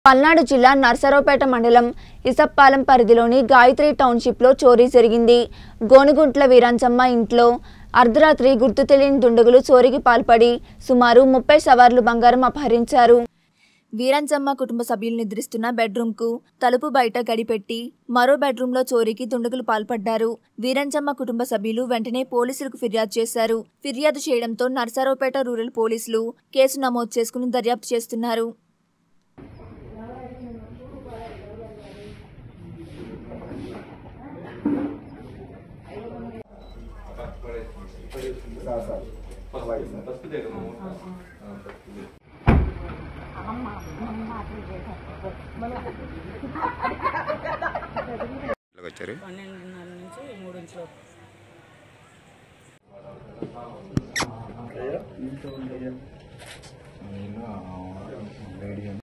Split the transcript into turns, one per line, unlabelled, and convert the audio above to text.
పల్నాడు జిల్లా నర్సరావుపేట మండలం ఇసప్పాలెం పరిధిలోని గాయత్రి టౌన్షిప్లో చోరీ జరిగింది గోనుగుంట్ల వీరాంచమ్మ ఇంట్లో అర్ధరాత్రి గుర్తు తెలియని దుండగులు చోరీకి పాల్పడి సుమారు ముప్పై సవార్లు బంగారం అపహరించారు వీరాంచమ్మ కుటుంబ సభ్యులు నిద్రిస్తున్న బెడ్రూమ్కు తలుపు బయట గడిపెట్టి మరో బెడ్రూమ్లో చోరీకి దుండగులు పాల్పడ్డారు వీరంచమ్మ కుటుంబ సభ్యులు వెంటనే పోలీసులకు ఫిర్యాదు చేశారు ఫిర్యాదు చేయడంతో నర్సరావుపేట రూరల్ పోలీసులు కేసు నమోదు చేసుకుని దర్యాప్తు చేస్తున్నారు
ఇలాగ వచ్చారు
పన్నెండున్నర నుంచి మూడు ఇంచులు
నేను